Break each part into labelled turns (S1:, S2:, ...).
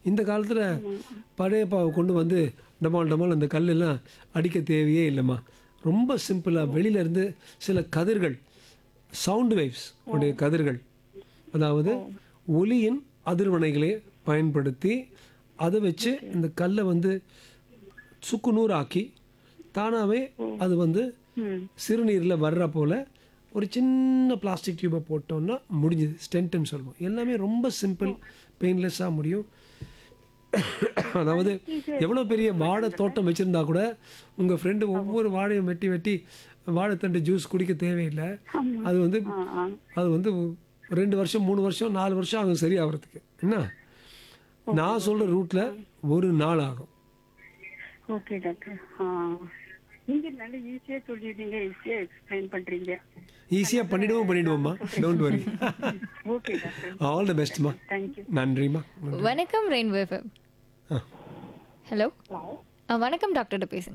S1: இந்த காலத்தில் பழைய பாவை கொண்டு வந்து டமால் டமால் அந்த கல்லெல்லாம் அடிக்க தேவையே இல்லைம்மா ரொம்ப சிம்பிளாக வெளியிலேருந்து சில கதிர்கள் சவுண்ட் வேவ்ஸ் உடைய கதிர்கள் அதாவது ஒலியின் அதிர்வனைகளை பயன்படுத்தி அதை வச்சு இந்த கல்லை வந்து சுக்குநூறாக்கி தானாகவே அது வந்து
S2: ம்
S1: சிறுநீரில் வர்ற போல் ஒரு சின்ன பிளாஸ்டிக் டியூபை போட்டோம்னா முடிஞ்சுது ஸ்டென்ட்டுன்னு சொல்லுவோம் எல்லாமே ரொம்ப சிம்பிள் பெயின்லெஸ்ஸாக முடியும் அதாவது எவ்வளோ பெரிய வாழை தோட்டம் வச்சுருந்தா கூட உங்கள் ஃப்ரெண்டு ஒவ்வொரு வாழையும் வெட்டி வெட்டி வாழைத்தண்டு ஜூஸ் குடிக்க தேவையில்லை அது வந்து
S2: ஆ ஆ
S1: அது வந்து ரெண்டு வருஷம் மூணு வருஷம் நாலு வருஷம் ஆகும் சரியாகிறதுக்கு என்ன நான் சொல்கிற ரூட்டில் ஒரு நாள் ஆகும்
S2: ஓகே டாக்டர் ஆ நீங்க நல்ல ஈஸியா சொல்லிடுறீங்க ஈஸியா எக்ஸ்பிளைன் பண்றீங்க
S1: ஈஸியாக பண்ணிடுவோம் பண்ணிடுவோம்மா don't worry
S2: okay doctor
S1: all the பெஸ்ட்மா
S2: தேங்க்யூ
S1: நன்றிம்மா
S3: வணக்கம் ரெயின்போ எஃப்எம்
S1: ஆ
S3: ஹலோ வணக்கம் டாக்டர்கிட்ட பேசுங்க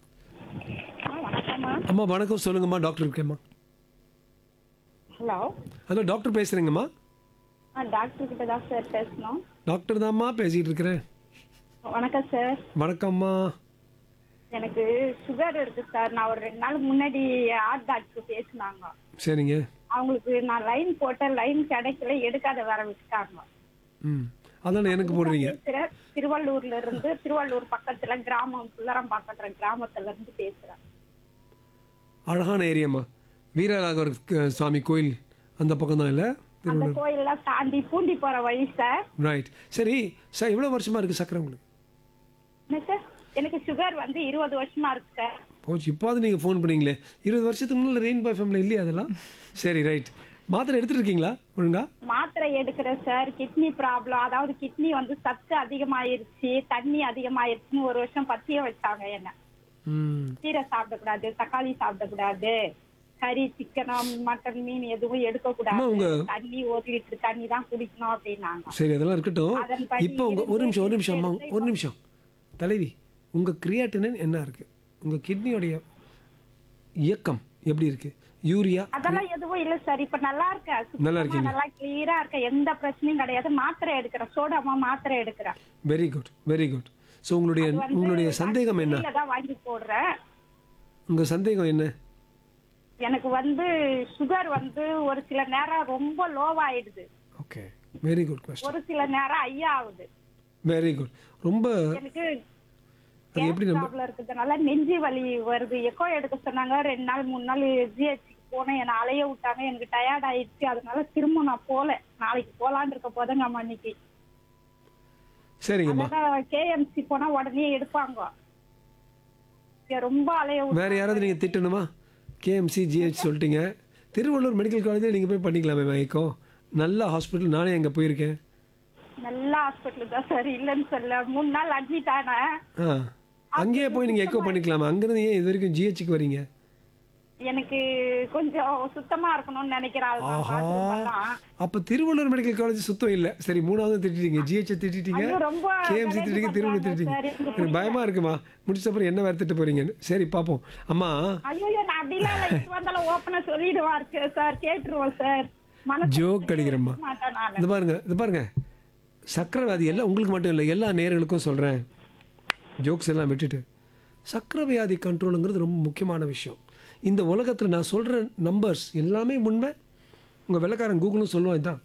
S1: அம்மா வணக்கம் சொல்லுங்கம்மா டாக்டர் இருக்கேம்மா
S4: ஹலோ
S1: ஹலோ டாக்டர் பேசுகிறேங்கம்மா
S4: ஆ டாக்டர் கிட்ட தான் சார் பேசணும்
S1: டாக்டர் தான்மா பேசிகிட்டு இருக்கிறேன்
S4: வணக்கம் சார்
S1: வணக்கம்மா
S4: எனக்கு சுகர் இருக்கு சார் நான் ஒரு ரெண்டு நாள் முன்னாடி ஆர்ட் டாக்டர் பேசினாங்க
S1: சரிங்க
S4: அவங்களுக்கு நான் லைன் போட்டேன் லைன் கிடைக்கல எடுக்காத வர விட்டுட்டாங்க
S1: ம் அதான் எனக்கு போடுறீங்க
S4: பேசுறேன் திருவள்ளூர்ல இருந்து திருவள்ளூர் பக்கத்துல கிராமம் புல்லரம் பக்கத்துல கிராமத்துல இருந்து பேசுறேன்
S1: அழகான ஏரியாம்மா வீரராகவர் க- சுவாமி கோயில் அந்த பக்கம் தான் இல்லை
S4: அந்த
S1: திருவள்ளூர்
S4: கோயிலெல்லாம் தாண்டி பூண்டி போற வழி சார்
S1: ரைட் சரி சார் எவ்வளோ வருஷமாக இருக்குது சக்கரை உங்களுக்கு
S4: என்ன சார் எனக்கு சுகர் வந்து இருபது வருஷமா இருக்கு சார்
S1: போச்சு இப்போது நீங்கள் ஃபோன் பண்ணீங்களே இருபது வருஷத்துக்கு முன்னாடி ரெயின் பாய் ஃபேமிலி இல்லையா அதெல்லாம் சரி ரைட் மாத்திரை எடுத்துட்டு இருக்கீங்களா ஒழுங்கா
S4: மாத்திரை எடுக்கிறேன் சார் கிட்னி ப்ராப்ளம் அதாவது கிட்னி வந்து சத்து அதிகமாயிருச்சு தண்ணி அதிகமாயிருச்சுன்னு ஒரு வருஷம் பத்திய வச்சாங்க என்ன
S1: ம்
S4: கீரை சாப்பிடக்கூடாது தக்காளி சாப்பிடக்கூடாது கறி சிக்கனம் மட்டன் மீன் எதுவும்
S1: அம்மா,
S4: எடுக்கக்கூடாது
S1: உங்க-
S4: தண்ணி ஒரு லிட்டர் தண்ணி தான் குடிக்கணும் அப்படின்னாங்க
S1: சரி அதெல்லாம் இருக்கட்டும்
S4: அதன்படி
S1: இப்போ உங்க ஒரு நிமிஷம் ஒரு நிமிஷம் அம்மா ஒரு நிமிஷம் தலைவி உங்க கிரியாட்டினின் என்ன இருக்கு உங்க கிட்னியோடைய இயக்கம் எப்படி இருக்கு யூரியா
S4: அதெல்லாம் எதுவும் இல்ல சார் இப்ப நல்லா இருக்கேன் சுத்தமா
S1: நல்லா இருக்கீங்க.
S4: நல்லா கிளியரா இருக்கேன் எந்த பிரச்சனையும் கிடையாது மாத்திரை எடுக்கிறேன் சோடாமா மாத்திரை எடுக்கிறேன்
S1: very good very good so உங்களுடைய
S4: வந்து
S1: உங்களுடைய சந்தேகம் என்ன
S4: வெளியில தான் வாங்கி போடுறேன்
S1: உங்க சந்தேகம் என்ன
S4: எனக்கு வந்து சுகர் வந்து ஒரு சில நேரம் ரொம்ப லோவாயிடுது
S1: ஓகே வெரி குட் கொஸ்டின்
S4: ஒரு சில நேரம் ஐயா ஆகுது
S1: வெரி குட் ரொம்ப
S4: எனக்கு
S1: அது எப்படி நம்ம
S4: ப்ராப்ளம் இருக்கிறதுனால நெஞ்சு வலி வருது எக்கோ எடுக்க சொன்னாங்க ரெண்டு நாள் மூணு நாள் ஜிஹெச் போனேன் என்னை அலைய விட்டாங்க எனக்கு டயர்ட் ஆயிடுச்சு அதனால திரும்ப நான் போல நாளைக்கு போலான்னு இருக்க போதுங்க அம்மா இன்னைக்கு
S1: சரிங்கம்மா
S4: அதான் கேஎம்சி போனா உடனே எடுப்பாங்க இங்க ரொம்ப அலைய விட்டு
S1: வேற யாராவது நீங்க திட்டணுமா கேஎம்சி ஜிஹெச் சொல்லிட்டீங்க திருவள்ளூர் மெடிக்கல் காலேஜில் நீங்கள் போய் பண்ணிக்கலாமே மயக்கம் நல்ல ஹாஸ்பிட்டல் நானே அங்கே போயிருக்கேன்
S4: நல்ல ஹாஸ்பிட்டல் தான் சார் இல்லைன்னு சொல்ல மூணு நாள் அட்மிட் ஆனேன்
S1: ஆ அங்கேயே போய் நீங்கள் எக்கோ பண்ணிக்கலாமா அங்கேருந்து ஏன் இது வரைக்கும் ஜிஹெச்சுக்கு வரீங்க
S4: எனக்கு கொஞ்சம் சுத்தமா இருக்கணும்னு நினைக்கிறேன்
S1: ஆஹா
S4: அதனால
S1: அப்போ திருவள்ளூர் மெடிக்கல் காலேஜ் சுத்தம் இல்லை சரி மூணாவது திட்டிட்டீங்க ஜிஹெச்சை திட்டிட்டீங்க
S4: ஐயோ, ரொம்ப
S1: கேஎம்சி திட்டிங்க திருவள்ளூர் திட்டிங்க
S4: சார், எனக்கு
S1: எனக்கு பயமா இருக்குமா முடிச்ச அப்புறம் என்ன வேறு திட்ட போறீங்கன்னு சரி பார்ப்போம் அம்மா
S4: ஐயோ நான் அப்படிலாம் இல்லை இது வந்தாலும் ஓப்பனா சொல்லிடுவார் சார் கேட்டுருவோம் சார் மனசு
S1: ஜோக் அடிக்கிறேம்மா
S4: மாட்டேன் நான்
S1: இது பாருங்க இது பாருங்க சக்கரை வியாதி எல்லாம் உங்களுக்கு மட்டும் இல்லை எல்லா நேயர்களுக்கும் சொல்கிறேன் ஜோக்ஸ் எல்லாம் விட்டுட்டு சக்கரை வியாதி கண்ட்ரோலுங்கிறது ரொம்ப முக்கியமான விஷயம் இந்த உலகத்தில் நான் சொல்கிற நம்பர்ஸ் எல்லாமே உண்மை உங்கள் வெள்ளக்காரன் கூகுளும் சொல்லுவான் இதான்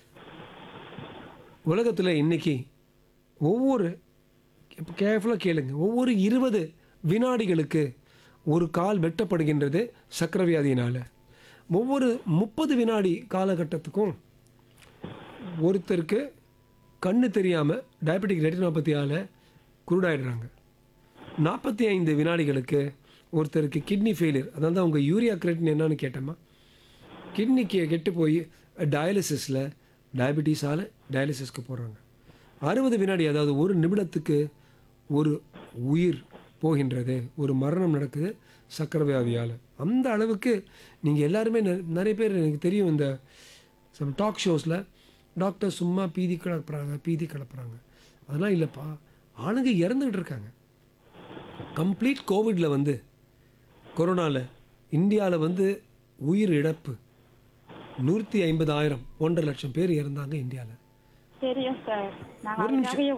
S1: உலகத்தில் இன்னைக்கு ஒவ்வொரு இப்போ கேர்ஃபுல்லாக கேளுங்க ஒவ்வொரு இருபது வினாடிகளுக்கு ஒரு கால் வெட்டப்படுகின்றது சக்கரை வியாதியினால் ஒவ்வொரு முப்பது வினாடி காலகட்டத்துக்கும் ஒருத்தருக்கு கண்ணு தெரியாமல் டயபெட்டிக் ரெட்டினோபதியால் குருடாயிடுறாங்க நாற்பத்தி ஐந்து வினாடிகளுக்கு ஒருத்தருக்கு கிட்னி ஃபெயிலியர் அதாவது அவங்க யூரியா கிரெட்டின் என்னன்னு கேட்டோமா கிட்னிக்கு கெட்டு போய் டயாலிசிஸில் டயபெட்டிஸால் டயாலிசிஸ்க்கு போகிறாங்க அறுபது வினாடி அதாவது ஒரு நிமிடத்துக்கு ஒரு உயிர் போகின்றது ஒரு மரணம் நடக்குது சக்கரை வியாதியால் அந்த அளவுக்கு நீங்கள் எல்லாருமே நெ- நிறைய பேர் எனக்கு தெரியும் இந்த சம் டாக் ஷோஸில் டாக்டர் சும்மா பீதி கிளப்புறாங்க பீதி கிளப்புறாங்க அதெல்லாம் இல்லைப்பா ஆளுங்க இறந்துக்கிட்டு இருக்காங்க கம்ப்ளீட் கோவிடில் வந்து கொரோனாவில் இந்தியாவில் வந்து உயிர் இழப்பு நூற்றி ஐம்பதாயிரம் ஒன்றரை லட்சம் பேர் இறந்தாங்க இந்தியாவில்
S4: தெரியும் சார் நாங்க
S1: ஒரு நிமிஷம்.
S4: அதுக்காகவே